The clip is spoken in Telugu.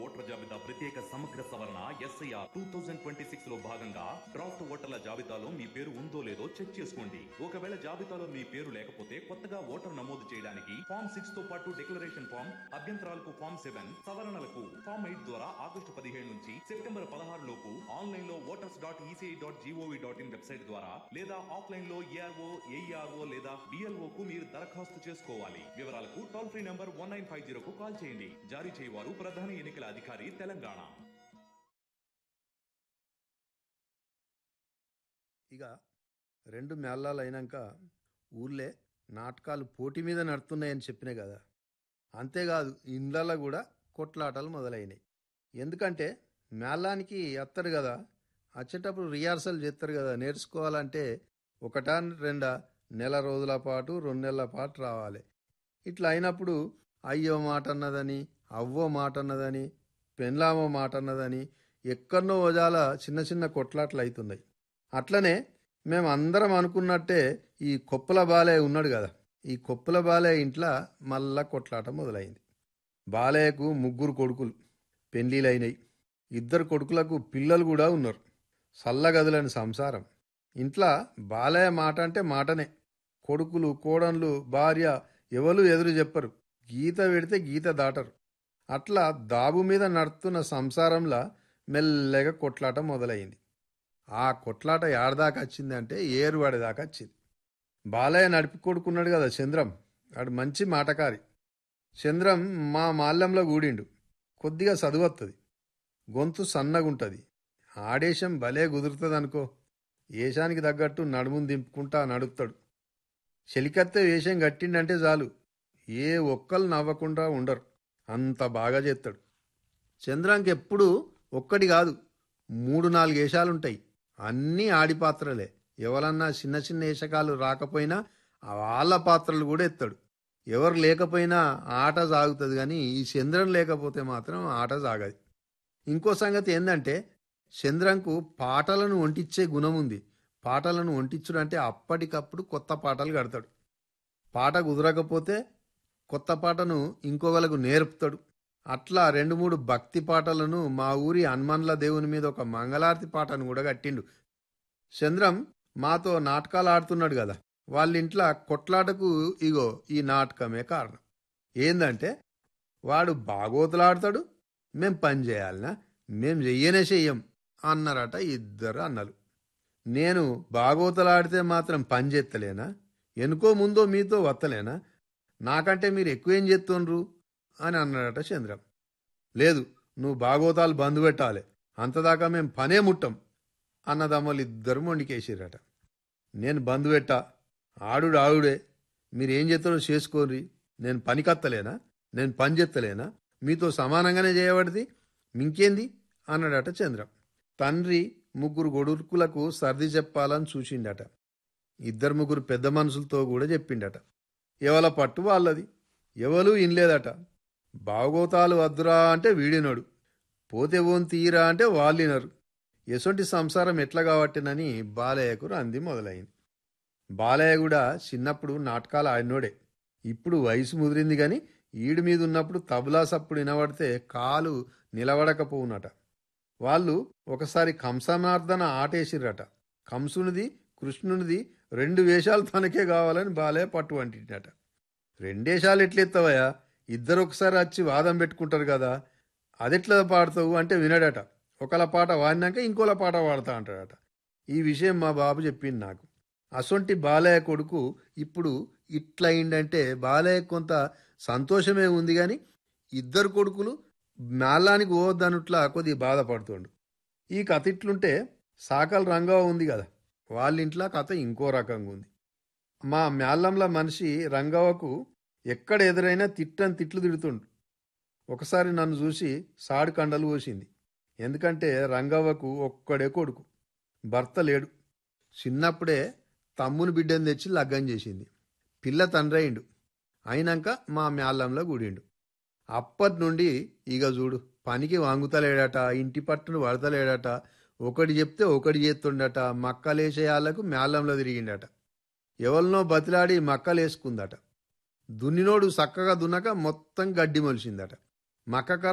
ఓటర్ల జాబితా ప్రత్యేక సమగ్ర సవరణ SIR two thousand twenty six లో భాగంగా డ్రాఫ్ట్ ఓటర్ల జాబితాలో మీ పేరు ఉందో లేదో చెక్ చేసుకోండి ఒకవేళ జాబితాలో మీ పేరు లేకపోతే కొత్తగా ఓటర్ నమోదు చేయడానికి ఫామ్ సిక్స్ తో పాటు డిక్లరేషన్ ఫామ్ అభ్యంతరాలకు ఫామ్ సెవెన్ సవరణలకు ఫామ్ ఎయిట్ ద్వారా ఆగస్టు పదిహేడు నుంచి సెప్టెంబర్ పదహారు లోపు ఆన్లైన్ లో voters dot ECI dot GOV dot in website ద్వారా లేదా ఆఫ్లైన్ లో ఏఆర్ఓ ఏఈఆర్ఓ లేదా బిఎల్ఓ కు మీరు దరఖాస్తు చేసుకోవాలి వివరాలకు toll free number one nine five జీరోకు కాల్ చేయండి జారీ చేయవారు ప్రధాన ఎన్నికల అధికారి తెలంగాణ ఇక రెండు మేళాలు అయినాక ఊర్లే నాటకాలు పోటీ మీద నడుతున్నాయని చెప్పినా కదా అంతేకాదు ఇండ్లలో కూడా కొట్లాటలు మొదలైనాయి ఎందుకంటే మేళానికి వస్తారు కదా వచ్చేటప్పుడు రిహార్సల్ చేస్తారు కదా నేర్చుకోవాలంటే ఒకటా రెండా నెల రోజుల పాటు రెండు నెలల పాటు రావాలి ఇట్లా అయినప్పుడు అయ్యో మాట అన్నదని అవ్వో మాట అన్నదని పెన్లామో మాట అన్నదని ఎక్కడనో వజాల చిన్న చిన్న కొట్లాట్లు అవుతున్నాయి అట్లనే మేము అందరం అనుకున్నట్టే ఈ కొప్పుల బాలే ఉన్నాడు కదా ఈ కొప్పుల బాలే ఇంట్లో మళ్ళా కొట్లాట మొదలైంది బాలయ్యకు ముగ్గురు కొడుకులు పెళ్ళిళ్ళైనాయి ఇద్దరు కొడుకులకు పిల్లలు కూడా ఉన్నారు సల్లగదులని సంసారం ఇంట్లో బాలయ్య మాట అంటే మాటనే కొడుకులు కోడన్లు భార్య ఎవరు ఎదురు చెప్పరు గీత పెడితే గీత దాటరు అట్లా దాబు మీద నడుతున్న సంసారంలా మెల్లగా కొట్లాట మొదలైంది ఆ కొట్లాట ఏడదాకా వచ్చిందంటే ఏరువాడి దాకా వచ్చింది బాలయ్య నడిపి కొడుకున్నాడు కదా చంద్రం వాడు మంచి మాటకారి చంద్రం మా మాల్యంలో కూడిండు కొద్దిగా చదువత్తది గొంతు సన్నగుంటది ఆడేశం భలే కుదురుతుంది అనుకో ఏషానికి తగ్గట్టు నడుమును దింపుకుంటా నడుపుతాడు చెలికత్తే వేషం కట్టిండంటే చాలు ఏ ఒక్కళ్ళు నవ్వకుండా ఉండరు అంత బాగా చేస్తాడు చంద్రాంకి ఎప్పుడు ఒక్కటి కాదు మూడు నాలుగు వేషాలుంటాయి అన్నీ ఆడి పాత్రలే ఎవరన్నా చిన్న చిన్న వేషకాలు రాకపోయినా ఆ వాళ్ళ పాత్రలు కూడా ఎత్తాడు ఎవరు లేకపోయినా ఆట సాగుతుంది కానీ ఈ చంద్రం లేకపోతే మాత్రం ఆట సాగదు ఇంకో సంగతి ఏంటంటే చంద్రంకు పాటలను వంటించే గుణం ఉంది పాటలను వంటించుడు అంటే అప్పటికప్పుడు కొత్త పాటలు కడతాడు పాట కుదరకపోతే కొత్త పాటను ఇంకొకలకు నేర్పుతాడు అట్లా రెండు మూడు భక్తి పాటలను మా ఊరి హనుమన్ల దేవుని మీద ఒక మంగళారతి పాటను కూడా కట్టిండు చంద్రం మాతో నాటకాలు ఆడుతున్నాడు కదా వాళ్ళ ఇంట్లో కొట్లాటకు ఇగో ఈ నాటకమే కారణం ఏందంటే వాడు బాగోతులాడతాడు మేం పని చేయాలనా మేం చెయ్యనే చెయ్యం అన్నారట ఇద్దరు అన్నలు నేను బాగోతలాడితే మాత్రం పని చేస్తలేనా ఎనుకో ముందో మీతో వత్తలేనా నాకంటే మీరు ఎక్కువేం చేస్తుండ్రు అని అన్నాడట చంద్రం లేదు నువ్వు బాగోతాలు బంద్ పెట్టాలి అంతదాకా మేం పనే ముట్టం అన్నదమ్మలు ఇద్దరు మొండికేసిరట నేను బంద్ పెట్టా ఆడుడు ఆడుడే మీరేం చేస్తారో చేసుకోర్రి నేను పనికత్తలేనా నేను పని చేస్తలేనా మీతో సమానంగానే చేయబడిది మింకేంది అన్నాడట చంద్రం తండ్రి ముగ్గురు కొడుకులకు సర్ది చెప్పాలని చూసిండట ఇద్దరు ముగ్గురు పెద్ద మనుషులతో కూడా చెప్పిండట ఎవల పట్టు వాళ్ళది ఎవరు ఇనలేదట బాగోతాలు వద్దురా అంటే వీడినాడు పోతే ఓన్ తీరా అంటే వాళ్ళినరు ఎసొంటి సంసారం ఎట్లా కాబట్టినని బాలయ్యకు రంది మొదలైంది బాలయ్య కూడా చిన్నప్పుడు నాటకాలు ఆడినోడే ఇప్పుడు వయసు ముదిరింది గాని ఈడు మీద ఉన్నప్పుడు తబలా సప్పుడు వినబడితే కాలు నిలబడకపోవునట వాళ్ళు ఒకసారి కంసనార్దన ఆటేసిర్రట కంసునిది కృష్ణునిది రెండు వేషాలు తనకే కావాలని బాలయ్య పట్టు అంటినట రెండేషాలు ఎట్లెత్తవయ్యా ఇద్దరు ఒకసారి వచ్చి వాదం పెట్టుకుంటారు కదా అదెట్లా పాడతావు అంటే వినడట ఒకళ్ళ పాట వాడినాక ఇంకోల పాట పాడతా అంటాడట ఈ విషయం మా బాబు చెప్పింది నాకు అసొంటి బాలయ్య కొడుకు ఇప్పుడు ఇట్లా అయిందంటే బాలయ్య కొంత సంతోషమే ఉంది కానీ ఇద్దరు కొడుకులు మేళానికి పోవద్దనుట్లా కొద్దిగా బాధపడుతుండు ఈ కథ ఇట్లుంటే సాకల్ రంగా ఉంది కదా వాళ్ళ ఇంట్లో కథ ఇంకో రకంగా ఉంది మా మేళంల మనిషి రంగవ్వకు ఎక్కడ ఎదురైనా తిట్టని తిట్లు తిడుతుండు ఒకసారి నన్ను చూసి సాడు కండలు పోసింది ఎందుకంటే రంగవ్వకు ఒక్కడే కొడుకు భర్త లేడు చిన్నప్పుడే తమ్ముని బిడ్డను తెచ్చి లగ్గం చేసింది పిల్ల తండ్రి అయిండు అయినాక మా మేళంలో గుడిండు అప్పటి నుండి ఇక చూడు పనికి వాంగుతలేడట ఇంటి పట్టును పడతలేడట ఒకటి చెప్తే ఒకటి చేస్తుండట మక్కలేసేయాలకు మేళంలో తిరిగిండట ఎవరినో బతిలాడి మక్కలేసుకుందట దున్నినోడు చక్కగా దున్నక మొత్తం గడ్డి మొలిసిందట మక్క